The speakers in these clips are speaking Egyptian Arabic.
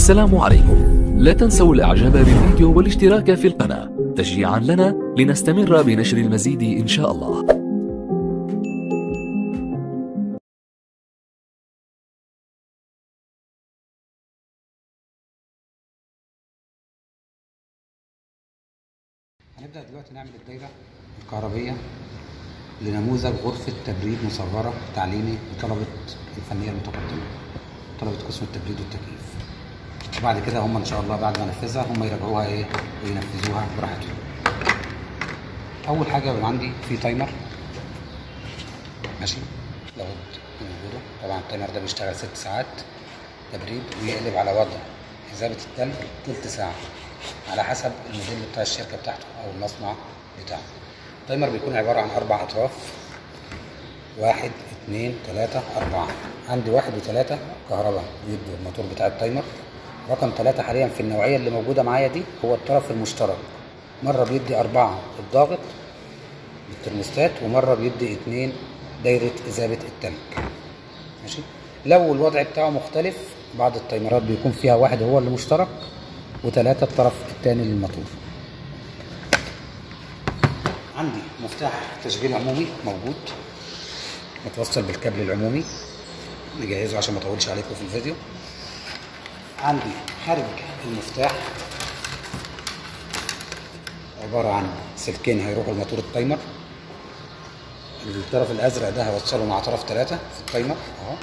السلام عليكم لا تنسوا الاعجاب بالفيديو والاشتراك في القناة تشجيعا لنا لنستمر بنشر المزيد ان شاء الله هنبدأ دلوقتي نعمل الدايرة الكهربية لنموذج غرفة تبريد مصغرة تعليمي لطلبة الفنية المتقدمة طلبة قسم التبريد والتكييف وبعد كده هم إن شاء الله بعد ما ننفذها هم يراجعوها إيه وينفذوها براحتهم أول حاجة بيبقى عندي في تايمر ماشي لابد من وجوده طبعا التايمر ده بيشتغل ست ساعات تبريد ويقلب على وضع إذابة التلج تلت ساعة على حسب الموديل بتاع الشركة بتاعته أو المصنع بتاعه التايمر بيكون عبارة عن أربع أطراف واحد اتنين تلاتة أربعة عندي واحد وتلاتة كهرباء بيدوا الموتور بتاع التايمر رقم تلاتة حاليا في النوعية اللي موجودة معايا دي هو الطرف المشترك مرة بيدي أربعة الضاغط بالترموستات ومرة بيدي اتنين دايرة إذابة التلج ماشي لو الوضع بتاعه مختلف بعض التايمرات بيكون فيها واحد هو اللي مشترك وتلاتة الطرف التاني للموتور عندي مفتاح تشغيل عمومي موجود متوصل بالكابل العمومي نجهزه عشان ما اطولش عليكم في الفيديو عندي خارج المفتاح عبارة عن سلكين هيروحوا لموتور التايمر الطرف الازرق ده هوصله مع طرف ثلاثة في التايمر اهو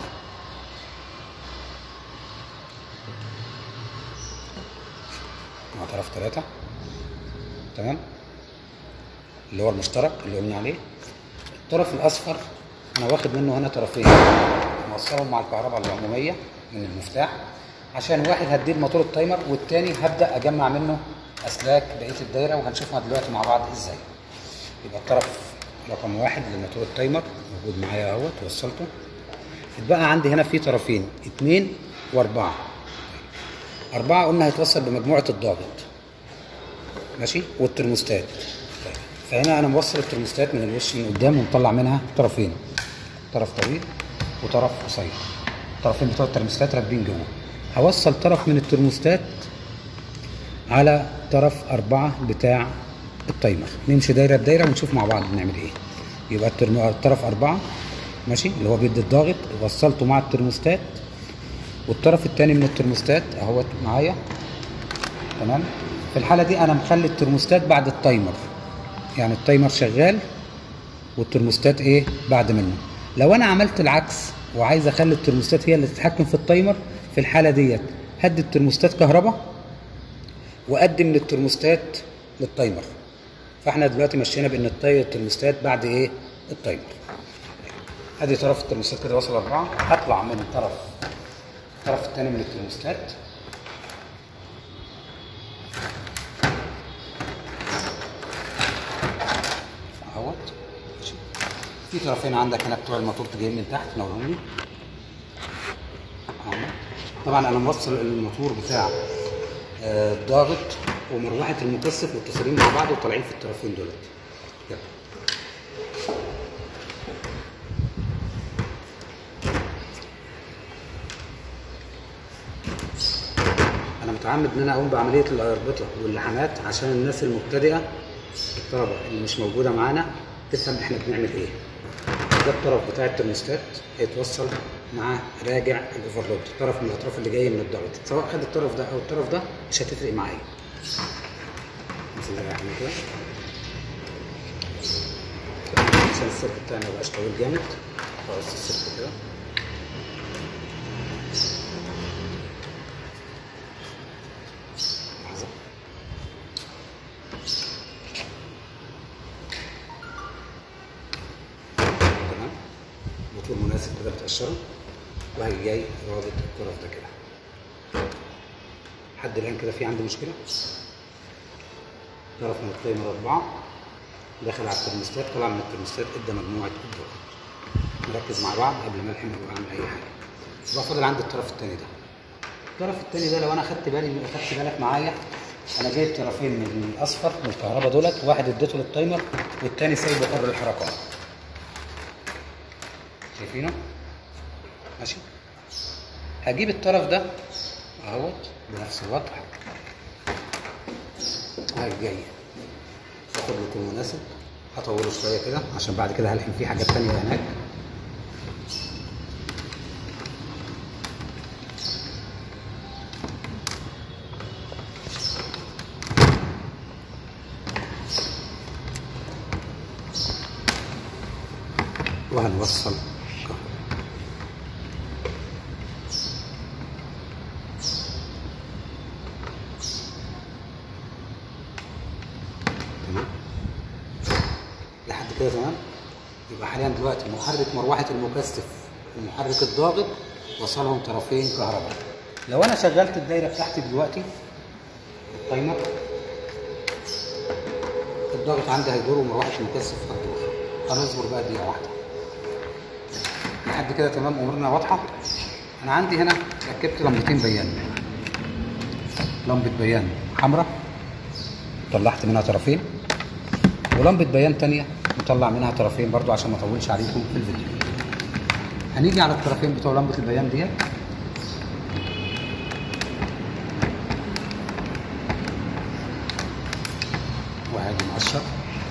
مع طرف ثلاثة تمام اللي هو المشترك اللي قلنا عليه الطرف الاصفر انا واخد منه هنا طرفين موصلهم مع الكهرباء العموميه من المفتاح عشان واحد هديه لموتور التايمر والتاني هبدا اجمع منه اسلاك بقيه الدايره وهنشوفها دلوقتي مع بعض ازاي يبقى الطرف رقم واحد لموتور التايمر موجود معايا اهوت وصلته اتبقى عندي هنا في طرفين اتنين واربعه اربعه قلنا هيتوصل بمجموعه الضاغط ماشي والترموستات فهنا انا موصل الترموستات من الوش من قدام ومطلع منها طرفين طرف طويل وطرف قصير الطرفين بتوع الترموستات راكبين جوه هوصل طرف من الترموستات على طرف أربعة بتاع التايمر نمشي دايرة بدايرة ونشوف مع بعض بنعمل ايه يبقى الترم... الطرف أربعة ماشي اللي هو بيدي الضاغط وصلته مع الترموستات والطرف التاني من الترموستات اهوت معايا تمام في الحالة دي أنا مخلي الترموستات بعد التايمر يعني التايمر شغال والترموستات ايه بعد منه لو انا عملت العكس وعايز اخلي الترموستات هي اللي تتحكم في التايمر في الحاله ديت هدي الترموستات كهرباء وادي من الترموستات للتايمر فاحنا دلوقتي مشينا بان الترموستات بعد ايه التايمر ادي طرف الترموستات كده وصل اربعه هطلع من الطرف الطرف الثاني من الترموستات اهوت في طرفين عندك هنا بتوع الموتور جايين من تحت نورهم لي طبعا انا موصل الموتور بتاع آه، الضاغط ومروحه المكثف متصلين مع بعض وطالعين في الطرفين دولت يلا انا متعمد ان انا اقوم بعمليه الاربطه واللحامات عشان الناس المبتدئه الطلبه اللي مش موجوده معانا تفهم احنا بنعمل ايه ده الطرف بتاع الترموستات هيتوصل مع راجع الاوفرلود الطرف من الاطراف اللي جايه من الضغط سواء خد الطرف ده او الطرف ده مش هتفرق معايا مثلا احنا كده عشان السلك بتاعنا ميبقاش طويل جامد خلاص السلك كده لحظه تمام موتور مناسب كده بتقشره وهي جاي رابط الطرف ده كده لحد الان كده في عندي مشكله طرف من التايمر اربعه داخل على الترموستات طلع من الترموستات ادى مجموعه الضغط نركز مع بعض قبل ما الحم ابقى اعمل اي حاجه يبقى فاضل عندي الطرف الثاني ده الطرف الثاني ده لو انا خدت بالي خدت بالك معايا انا جايب طرفين من الاصفر من الكهرباء دولت واحد اديته للتايمر والتاني سايبه حر الحركه شايفينه ماشي هجيب الطرف ده اهوت بنفس الوضع هاي جاية اخد له يكون مناسب هطوله شوية كده عشان بعد كده هلحم فيه حاجات تانية هناك وهنوصل كهرباء تمام لحد كده تمام يبقى حاليا دلوقتي محرك مروحه المكثف والمحرك الضاغط وصلهم طرفين كهرباء لو انا شغلت الدايره بتاعتي دلوقتي التايمر الضغط عندي هيدور ومروحه المكثف هتدور هنصبر بقى دقيقه واحده لحد كده تمام امورنا واضحه انا عندي هنا ركبت لمبتين بيان لمبه بيان حمراء طلعت منها طرفين ولمبه بيان تانية مطلع منها طرفين برضو عشان ما اطولش عليكم في الفيديو هنيجي على الطرفين بتوع لمبه البيان ديت وهاجي مقشر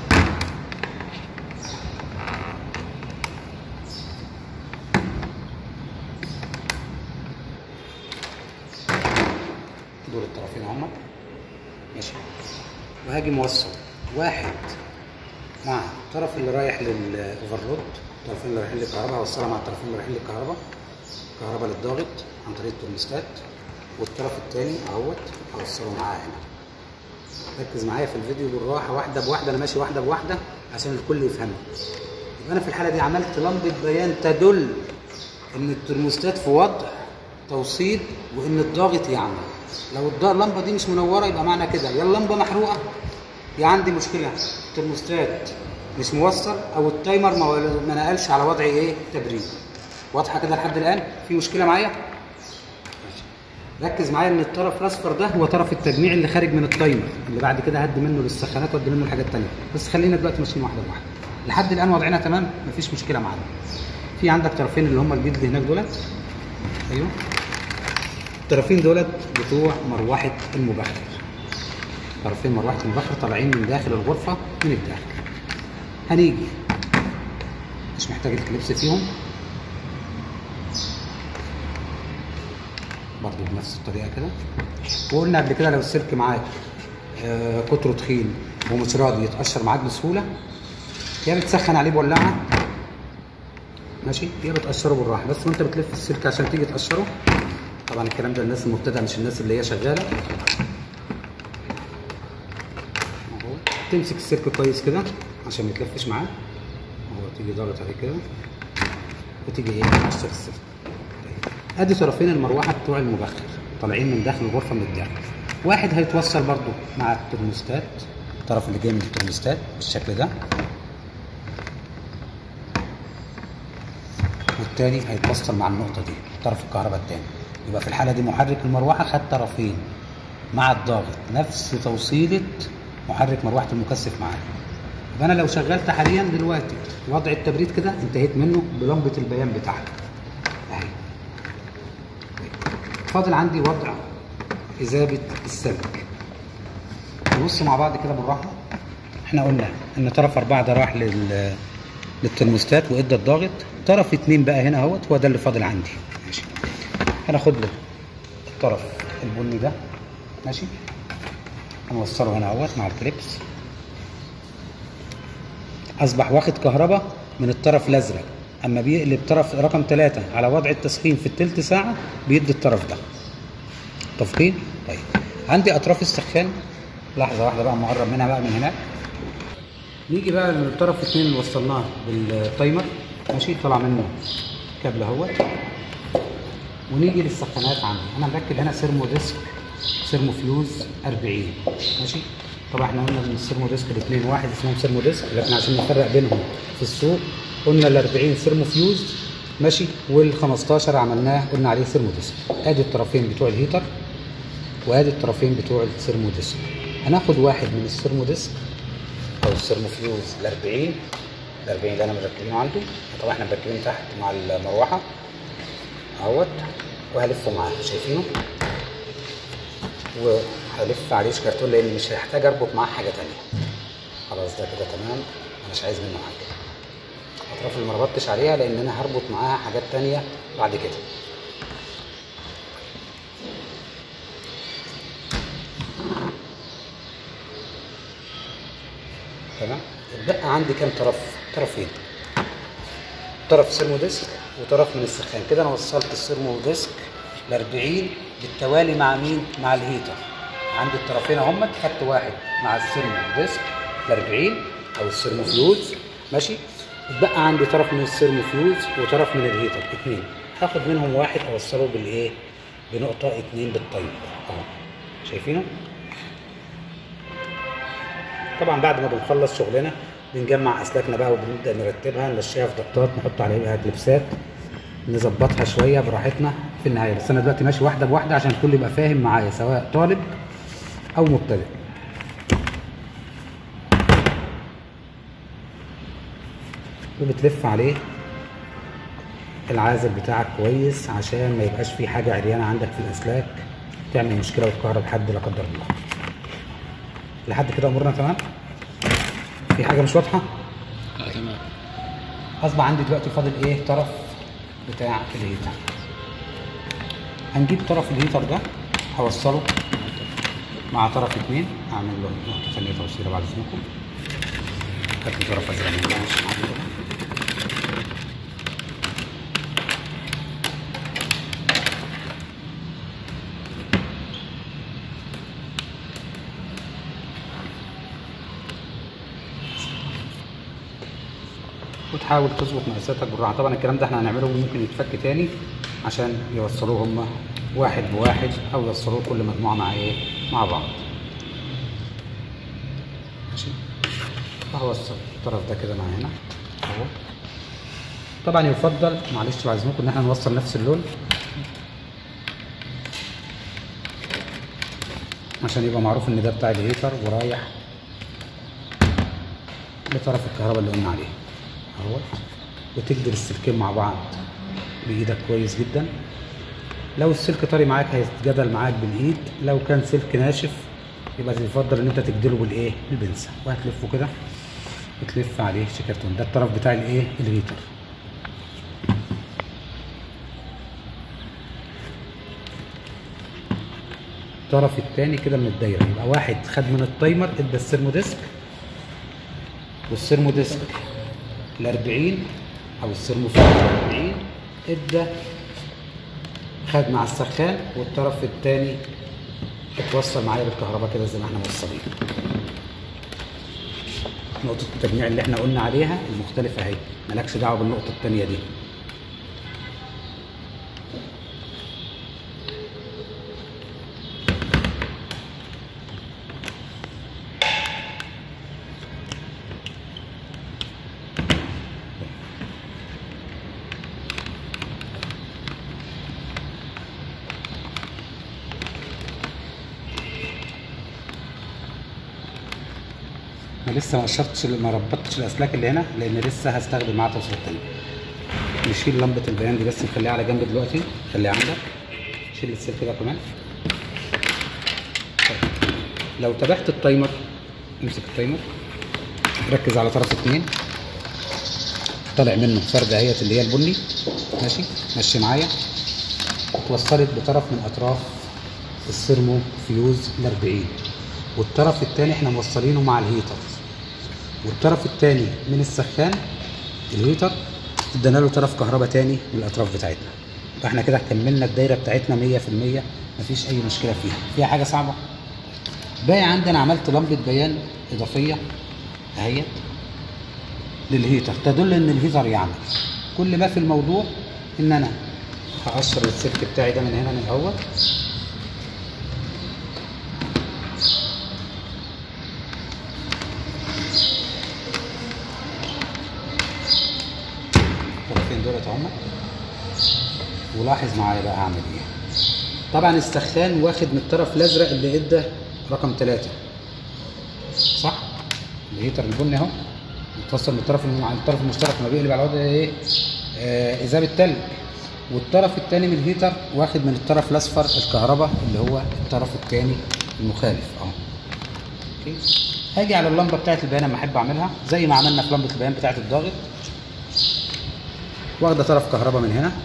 دول الطرفين هم ماشي وهاجي موصل واحد مع الطرف اللي رايح للاوفرلود الطرفين اللي رايحين للكهرباء هوصلها مع الطرفين اللي رايحين للكهرباء كهرباء للضاغط عن طريق الترموستات والطرف الثاني اهوت هوصله معاه هنا ركز معايا في الفيديو بالراحه واحده بواحده انا ماشي واحده بواحده عشان الكل يفهمني يبقى انا في الحاله دي عملت لمبه بيان تدل ان الترموستات في وضع توصيل وان الضاغط يعمل لو الض- اللمبه دي مش منوره يبقى معنى كده يا اللمبه محروقه يا عندي مشكله الترموستات مش موصل او التايمر ما ما نقلش على وضع ايه تبريد واضحه كده لحد الان في مشكله معايا ماشي. ركز معايا ان الطرف الاصفر ده هو طرف التجميع اللي خارج من التايمر اللي بعد كده هدي منه للسخانات وادي منه الحاجات التانيه بس خلينا دلوقتي ماشيين واحده بواحده لحد الان وضعنا تمام مفيش مشكله معانا في عندك طرفين اللي هم الجلد هناك دولت ايوه الطرفين دولت بتوع مروحه المبخر طرفين مروحه المبخر طالعين من داخل الغرفه من الداخل هنيجي مش محتاج الكليبس فيهم برضو بنفس الطريقه كده وقلنا قبل كده لو السلك معاك آه، قطره تخين ومش راضي يتقشر معاك بسهوله يا بتسخن عليه بولاعه ماشي يا بتقشره بالراحه بس وانت بتلف السلك عشان تيجي تقشره طبعا الكلام ده الناس المبتدئه مش الناس اللي هي شغاله اهو تمسك السلك كويس كده عشان ما يتلفش معاك اهو تيجي ضاغط عليه كده وتيجي ايه تقشر السلك طيب. ادي طرفين المروحه بتوع المبخر طالعين من داخل الغرفه من الداخل واحد هيتوصل برضو مع الترموستات الطرف اللي جاي من الترموستات بالشكل ده والتاني هيتوصل مع النقطة دي طرف الكهرباء التاني يبقى في الحالة دي محرك المروحة خد طرفين مع الضاغط نفس توصيلة محرك مروحة المكثف معاه يبقى أنا لو شغلت حاليا دلوقتي وضع التبريد كده انتهيت منه بلمبة البيان بتاعتي أهي فاضل عندي وضع إذابة السلك نبص مع بعض كده بالراحة احنا قلنا ان طرف أربعة ده راح لل للترموستات وادى الضاغط طرف اتنين بقى هنا اهوت هو ده اللي فاضل عندي ماشي هناخد له الطرف البني ده ماشي هنوصله هنا اهوت مع الكليبس اصبح واخد كهرباء من الطرف الازرق اما بيقلب طرف رقم ثلاثة على وضع التسخين في التلت ساعة بيدي الطرف ده متفقين؟ طيب عندي اطراف السخان لحظة واحدة بقى مقرب منها بقى من هناك نيجي بقى للطرف اتنين اللي وصلناه بالتايمر ماشي طلع منه كابل اهوت ونيجي للسخانات عندي انا مركب هنا سيرمو ديسك سيرمو فيوز 40 ماشي طبعا احنا قلنا ان السيرمو ديسك الاثنين واحد اسمهم سيرمو ديسك لكن عشان نفرق بينهم في السوق قلنا ال 40 سيرمو فيوز ماشي وال 15 عملناه قلنا عليه سيرمو ديسك ادي الطرفين بتوع الهيتر وادي الطرفين بتوع السيرمو ديسك هناخد واحد من السيرمو ديسك او السيرمو فيوز ال 40 ال 40 اللي انا مركبينه عنده طبعا احنا مركبين تحت مع المروحه اهوت وهلفه معاه شايفينه وهلف عليه شكرتون لان مش هيحتاج اربط معاه حاجه تانية خلاص ده كده تمام أنا مش عايز منه حاجه الاطراف اللي ما ربطتش عليها لان انا هربط معاها حاجات تانية بعد كده تمام اتبقى عندي كام طرف طرفين طرف سيرمو ديسك وطرف من السخان كده انا وصلت السيرمو ديسك ل 40 بالتوالي مع مين مع الهيتر عندي الطرفين اهم خدت واحد مع السيرمو ديسك ل 40 او السيرمو فيوز ماشي اتبقى عندي طرف من السيرمو فيوز وطرف من الهيتر اتنين هاخد منهم واحد اوصله بالايه بنقطه اتنين بالطيب اهو شايفينه طبعا بعد ما بنخلص شغلنا بنجمع اسلاكنا بقى وبنبدا نرتبها نمشيها في ضغطات نحط عليها كليبسات نظبطها شويه براحتنا في النهايه بس انا دلوقتي ماشي واحده بواحده عشان الكل يبقى فاهم معايا سواء طالب او مبتدئ وبتلف عليه العازل بتاعك كويس عشان ما يبقاش فيه حاجه عريانه عندك في الاسلاك تعمل مشكله وتكهرب حد لا قدر الله لحد كده امورنا تمام في حاجه مش واضحه اه تمام اصبح عندي دلوقتي فاضل ايه طرف بتاع الهيتر هنجيب طرف الهيتر ده هوصله مع طرف اتنين اعمل له نقطه ثانيه توصيله بعد اذنكم هات لي طرف ازرق من ده عشان أعمل كده. وتحاول تظبط مقاساتك بالراحه طبعا الكلام ده احنا هنعمله ممكن يتفك تاني عشان يوصلوه هما واحد بواحد او يوصلوه كل مجموعه مع ايه مع بعض ماشي فهوصل الطرف ده كده مع هنا اهو طبعا يفضل معلش بعد اذنكم ان احنا نوصل نفس اللون عشان يبقى معروف ان ده بتاع الهيتر ورايح لطرف الكهرباء اللي قلنا عليه اهوت وتجدر السلكين مع بعض بايدك كويس جدا لو السلك طري معاك هيتجدل معاك بالايد لو كان سلك ناشف يبقى يفضل ان انت تجدله بالايه بالبنسه وهتلفه كده وتلف عليه شكرتون ده الطرف بتاع الايه الهيتر الطرف التاني كده من الدايره يبقى واحد خد من التايمر ادى السيرمو ديسك والسيرمو ديسك ال 40 او السيرمو فوق ال 40 ادى خد مع السخان والطرف الثاني اتوصل معايا بالكهرباء كده زي ما احنا موصلين نقطة التجميع اللي احنا قلنا عليها المختلفة اهي مالكش دعوة بالنقطة التانية دي انا لسه ما قشرتش ما ربطتش الاسلاك اللي هنا لان لسه هستخدم معاها توصيل تاني نشيل لمبه البيان دي بس نخليها على جنب دلوقتي خليها عندك شيل السلك ده كمان طيب. لو تابعت التايمر امسك التايمر ركز على طرف اتنين طالع منه فرده اهيت اللي هي البني ماشي مشي معايا اتوصلت بطرف من اطراف السيرمو فيوز ال 40 والطرف الثاني احنا موصلينه مع الهيتر والطرف الثاني من السخان الهيتر ادينا له طرف كهرباء تاني من الاطراف بتاعتنا فاحنا كده كملنا الدايره بتاعتنا 100% مفيش اي مشكله فيها فيها حاجه صعبه باقي عندنا عملت لمبه بيان اضافيه اهيت للهيتر تدل ان الهيتر يعمل كل ما في الموضوع ان انا هقشر السلك بتاعي ده من هنا من الاول الطرفين دولت هم ولاحظ معايا بقى هعمل ايه طبعا السخان واخد من الطرف الازرق اللي ادى رقم ثلاثة صح الهيتر البني اهو متصل بالطرف مع الطرف المشترك ما بيقلب على وضع ايه آه اذاب التلج والطرف الثاني من الهيتر واخد من الطرف الاصفر الكهرباء اللي هو الطرف الثاني المخالف اهو اوكي هاجي على اللمبه بتاعت البيان لما احب اعملها زي ما عملنا في لمبه البيان بتاعت الضاغط واخده طرف كهرباء من هنا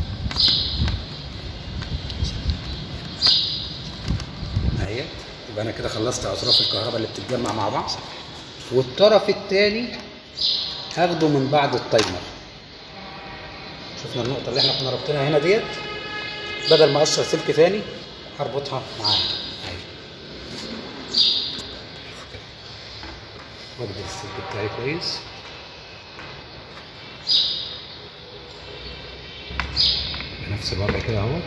اهي يبقى انا كده خلصت اطراف الكهرباء اللي بتتجمع مع بعض والطرف الثاني هاخده من بعد التايمر شفنا النقطه اللي احنا كنا رابطينها هنا ديت بدل ما اقشر سلك ثاني هربطها معاها اهي واجد السلك بتاعي كويس بنفس الوضع كده اهوت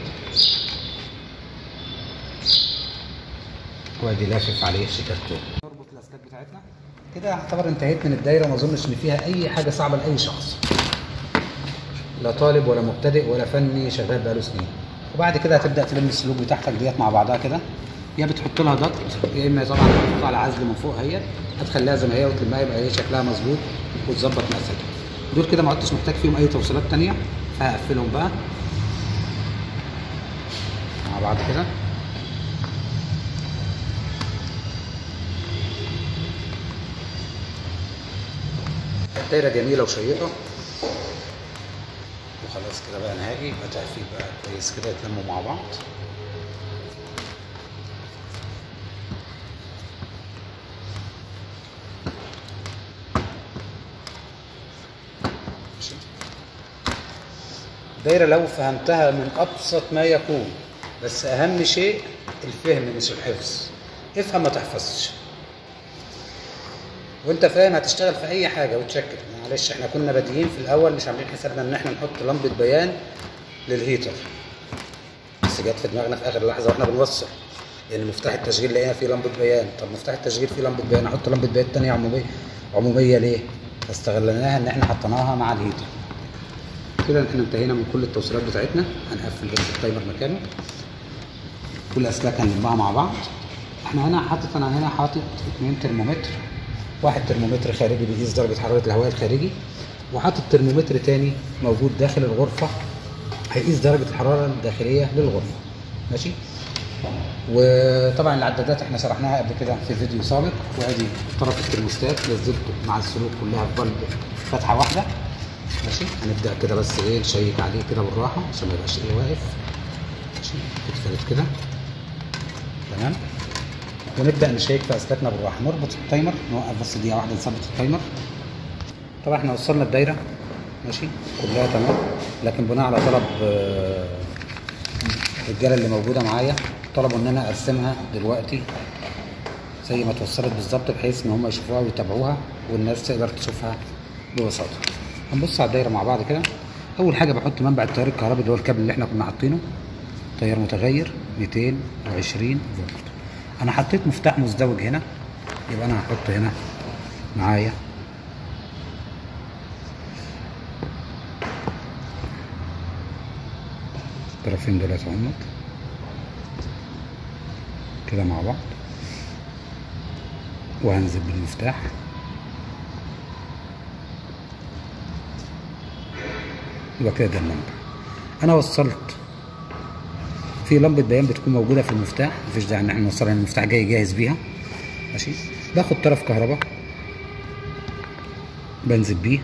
وادي لافف عليه شيكارتون نربط الاسلاك بتاعتنا كده اعتبر انتهيت من الدايره ما اظنش ان فيها اي حاجه صعبه لاي شخص لا طالب ولا مبتدئ ولا فني شغال بقاله سنين وبعد كده هتبدا تلم السلوك بتاعتك ديت مع بعضها كده يا بتحط لها ضغط يا اما طبعا تحط على عزل من فوق اهيت هتخليها زي ما هي وتلمها يبقى هي شكلها مظبوط وتظبط مقاساتها دول كده ما عدتش محتاج فيهم اي توصيلات تانية فهقفلهم بقى مع بعض كده دايرة جميلة وشيقة وخلاص كده بقى نهائي يبقى تقفيل بقى كويس كده يتلموا مع بعض ماشي دايرة لو فهمتها من أبسط ما يكون بس أهم شيء الفهم مش الحفظ افهم ما تحفظش وانت فاهم هتشتغل في اي حاجه وتشكل معلش احنا كنا بادئين في الاول مش عاملين حسابنا ان احنا نحط لمبه بيان للهيتر بس جت في دماغنا في اخر لحظه واحنا بنوصل لان مفتاح التشغيل لقينا فيه لمبه بيان طب مفتاح التشغيل فيه لمبه بيان احط لمبه بيان تانية عموميه عموميه ليه؟ فاستغليناها ان احنا حطيناها مع الهيتر كده احنا انتهينا من كل التوصيلات بتاعتنا هنقفل بس التايمر مكانه كل اسلاك هنلمها مع بعض احنا هنا حاطط انا هنا حاطط اتنين ترمومتر واحد ترمومتر خارجي بيقيس درجة حرارة الهواء الخارجي وحاطط ترمومتر تاني موجود داخل الغرفة هيقيس درجة الحرارة الداخلية للغرفة ماشي وطبعا العدادات احنا شرحناها قبل كده في فيديو سابق وادي طرف الترموستات نزلته مع السلوك كلها في بلب فتحة واحدة ماشي هنبدأ كده بس ايه نشيك عليه كده بالراحة عشان ما يبقاش ايه واقف ماشي اتفرد كده تمام ونبدا نشيك في اسلاكنا بالراحه نربط التايمر نوقف بس دقيقه واحده نثبت التايمر طبعا احنا وصلنا الدايره ماشي كلها تمام لكن بناء على طلب آه، الرجاله اللي موجوده معايا طلبوا ان انا ارسمها دلوقتي زي ما اتوصلت بالظبط بحيث ان هم يشوفوها ويتابعوها والناس تقدر تشوفها ببساطه هنبص على الدايره مع بعض كده اول حاجه بحط منبع التيار الكهربي اللي هو الكابل اللي احنا كنا حاطينه تيار متغير 220 فولت انا حطيت مفتاح مزدوج هنا يبقى انا هحط هنا معايا الطرفين دول اهمت كده مع بعض وهنزل بالمفتاح يبقى كده ده المنبع انا وصلت في لمبه بيان بتكون موجوده في المفتاح مفيش داعي ان احنا نوصلها لان المفتاح جاي جاهز بيها ماشي باخد طرف كهرباء بنزل بيه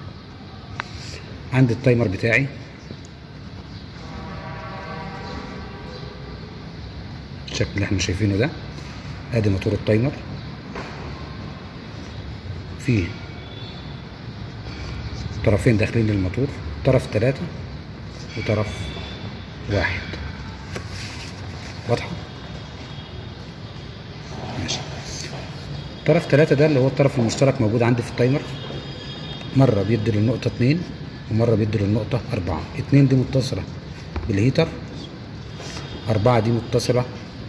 عند التايمر بتاعي الشكل اللي احنا شايفينه ده ادي موتور التايمر فيه طرفين داخلين للموتور طرف ثلاثة وطرف واحد واضحة؟ ماشي طرف ثلاثة ده اللي هو الطرف المشترك موجود عندي في التايمر مرة بيدي للنقطة اتنين ومرة بيدي للنقطة أربعة اتنين دي متصلة بالهيتر أربعة دي متصلة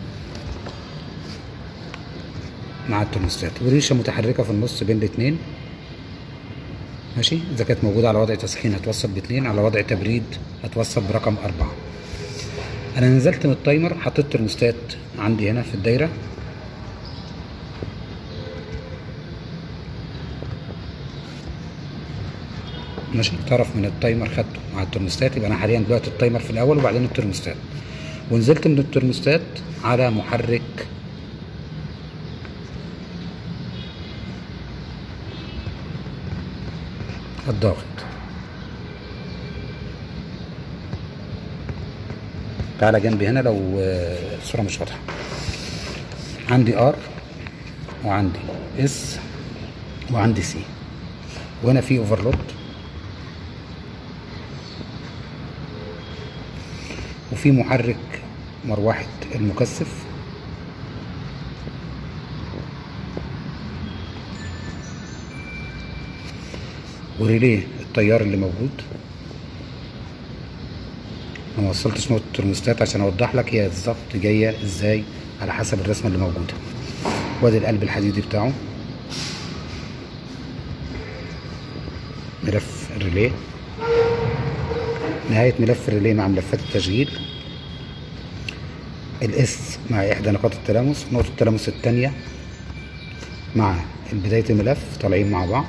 مع الترموستات وريشة متحركة في النص بين الاتنين ماشي إذا كانت موجودة على وضع تسخين هتوصل باتنين على وضع تبريد هتوصل برقم أربعة أنا نزلت من التايمر حطيت ترموستات عندي هنا في الدايرة ماشي طرف من التايمر خدته مع الترموستات يبقى انا حاليا دلوقتي التايمر في الاول وبعدين الترموستات ونزلت من الترموستات على محرك الضاغط تعالى جنبي هنا لو آه، الصورة مش واضحة عندي ار وعندي اس وعندي سي وهنا في اوفرلود وفي محرك مروحة المكثف وريليه التيار اللي موجود انا ما وصلتش نقطة الترموستات عشان اوضح لك هي بالظبط جاية ازاي على حسب الرسمة اللي موجودة وادي القلب الحديدي بتاعه ملف الريليه نهاية ملف الريليه مع ملفات التشغيل الاس مع احدى نقاط التلامس نقطة التلامس التانية مع بداية الملف طالعين مع بعض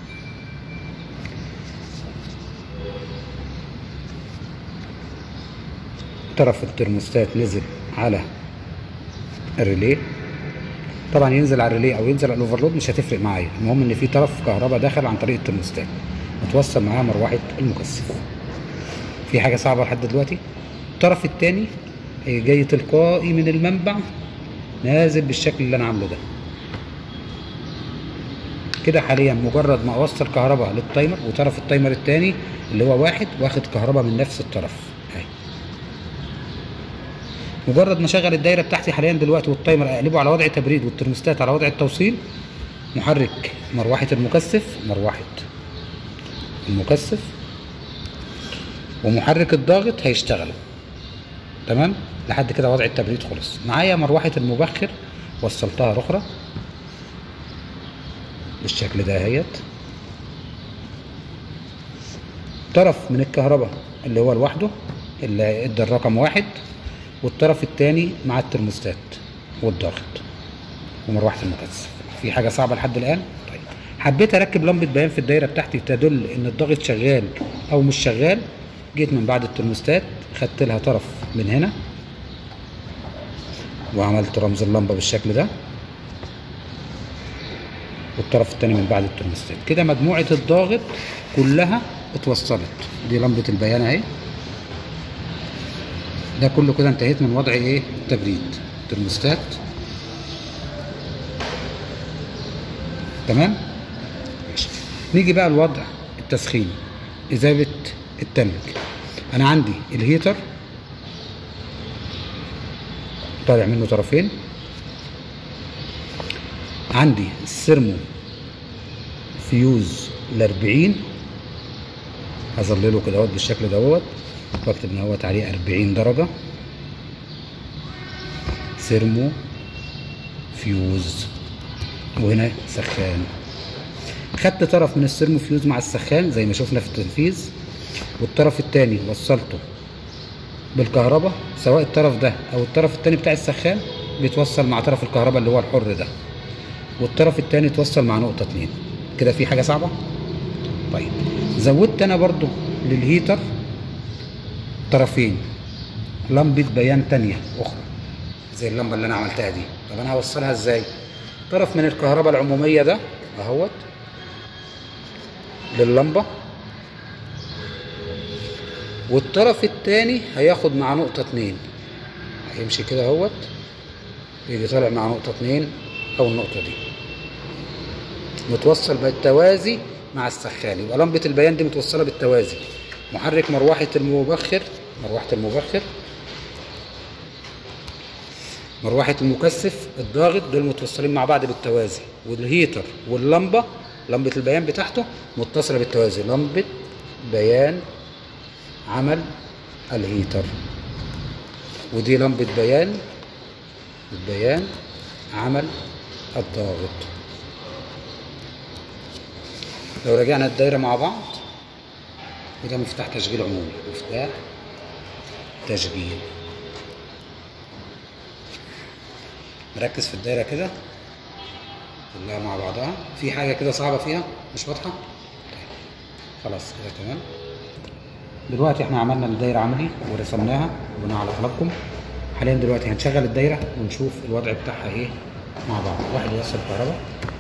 طرف الترموستات نزل على الريليه طبعا ينزل على الريليه او ينزل على الاوفرلود مش هتفرق معايا المهم ان في طرف كهرباء داخل عن طريق الترموستات متوصل معاه مروحه المكثف في حاجه صعبه لحد دلوقتي الطرف الثاني جاي تلقائي من المنبع نازل بالشكل اللي انا عامله ده كده حاليا مجرد ما اوصل كهرباء للتايمر وطرف التايمر الثاني اللي هو واحد واخد كهرباء من نفس الطرف اهي مجرد ما اشغل الدايره بتاعتي حاليا دلوقتي والتايمر اقلبه على وضع تبريد والترموستات على وضع التوصيل محرك مروحه المكثف مروحه المكثف ومحرك الضاغط هيشتغلوا تمام لحد كده وضع التبريد خلص معايا مروحه المبخر وصلتها رخرة بالشكل ده اهيت طرف من الكهرباء اللي هو لوحده اللي ادى الرقم واحد والطرف الثاني مع الترموستات والضغط ومروحه المكثف في حاجه صعبه لحد الان طيب حبيت اركب لمبه بيان في الدايره بتاعتي تدل ان الضغط شغال او مش شغال جيت من بعد الترموستات خدت لها طرف من هنا وعملت رمز اللمبه بالشكل ده والطرف الثاني من بعد الترموستات كده مجموعه الضاغط كلها اتوصلت دي لمبه البيان اهي ده كله كده انتهيت من وضع ايه التبريد ترموستات تمام ماشي نيجي بقى لوضع التسخين إذابة التلج أنا عندي الهيتر طالع منه طرفين عندي السيرمو فيوز الأربعين هظلله كده اهوت بالشكل دوت واكتب ان هو عليه 40 درجة سيرمو فيوز وهنا سخان خدت طرف من السيرمو فيوز مع السخان زي ما شفنا في التنفيذ والطرف التاني وصلته بالكهرباء سواء الطرف ده او الطرف التاني بتاع السخان بيتوصل مع طرف الكهرباء اللي هو الحر ده والطرف التاني يتوصل مع نقطة اتنين كده في حاجة صعبة طيب زودت انا برضو للهيتر طرفين لمبة بيان تانية أخرى زي اللمبة اللي أنا عملتها دي طب أنا هوصلها إزاي؟ طرف من الكهرباء العمومية ده أهوت لللمبة والطرف التاني هياخد مع نقطة اتنين هيمشي كده اهوت يجي طالع مع نقطة اتنين أو النقطة دي متوصل بالتوازي مع السخان يبقى لمبة البيان دي متوصلة بالتوازي محرك مروحة المبخر مروحة المبخر مروحة المكثف الضاغط دول متوصلين مع بعض بالتوازي والهيتر واللمبة لمبة البيان بتاعته متصلة بالتوازي لمبة بيان عمل الهيتر ودي لمبة بيان البيان عمل الضاغط لو رجعنا الدايرة مع بعض وده مفتاح تشغيل عمومي مفتاح تشغيل مركز في الدايرة كده كلها مع بعضها في حاجة كده صعبة فيها مش واضحة طيب. خلاص كده تمام دلوقتي احنا عملنا الدايره عملي ورسمناها بناء على طلبكم حاليا دلوقتي هنشغل الدايره ونشوف الوضع بتاعها ايه مع بعض واحد يوصل الكهرباء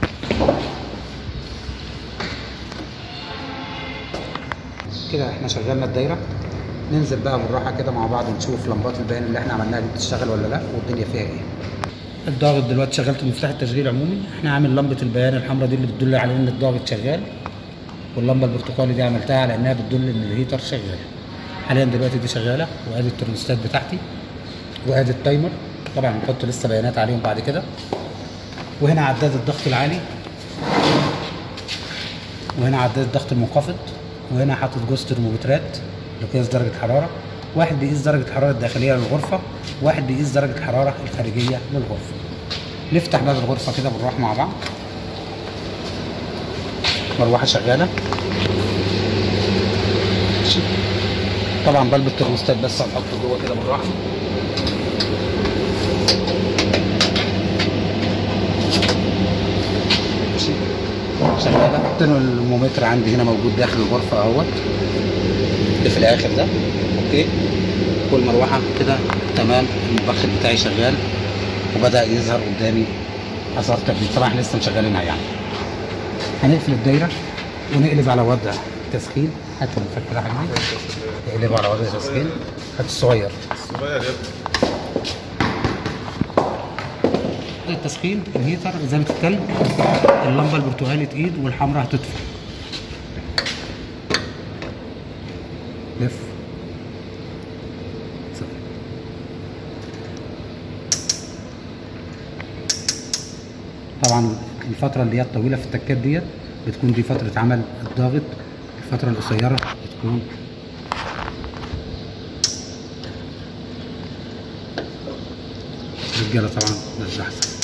كده احنا شغلنا الدايره ننزل بقى بالراحه كده مع بعض نشوف لمبات البيان اللي احنا عملناها دي بتشتغل ولا لا والدنيا فيها ايه الضاغط دلوقتي شغلت مفتاح التشغيل عمومي احنا عامل لمبه البيان الحمراء دي اللي بتدل على ان الضاغط شغال واللمبه البرتقالي دي عملتها على انها بتدل ان الهيتر شغال حاليا دلوقتي دي شغاله وادي الترمستات بتاعتي وادي التايمر طبعا نحط لسه بيانات عليهم بعد كده وهنا عداد الضغط العالي وهنا عداد الضغط المنخفض وهنا حاطط جوز ترمومترات لقياس درجه الحراره واحد بيقيس درجه الحراره الداخليه للغرفه واحد بيقيس درجه الحراره الخارجيه للغرفه نفتح باب الغرفه كده بالراحه مع بعض مروحه شغاله ماشي. طبعا بلب الترموستات بس هنحطه جوه كده بالراحه ماشي شغاله الترمومتر عندي هنا موجود داخل الغرفه اهوت اللي في الاخر ده اوكي والمروحه كده تمام المبخر بتاعي شغال وبدا يظهر قدامي اثار تبريد طبعا احنا لسه مشغلينها يعني هنقفل الدايره ونقلب على وضع تسخين هات المفك ده يا حبيبي نقلبه على وضع تسخين هات الصغير صغير يا ابني وضع التسخين الهيتر ازازه التلج اللمبه البرتقالي تقيد والحمراء هتطفي لف طبعا الفترة اللي هي الطويلة في التكات ديت بتكون دي فترة عمل الضاغط الفترة القصيرة بتكون رجالة طبعا مش أحسن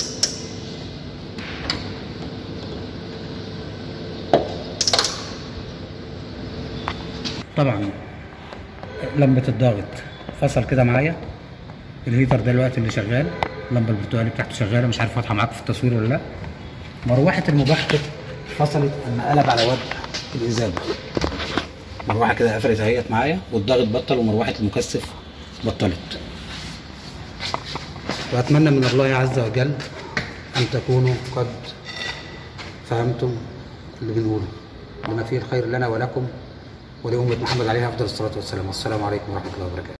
طبعا لمبة الضغط فصل كده معايا الهيتر ده الوقت اللي شغال اللمبة البرتقالي بتاعته شغالة مش عارف واضحة معاكم في التصوير ولا لا مروحة المبخر فصلت اما قلب على وضع الإزالة مروحة كده قفلت اهيت معايا والضغط بطل ومروحة المكثف بطلت وأتمنى من الله عز وجل أن تكونوا قد فهمتم اللي بنقوله بما فيه الخير لنا ولكم ولأمة محمد عليه أفضل الصلاة والسلام والسلام عليكم ورحمة الله وبركاته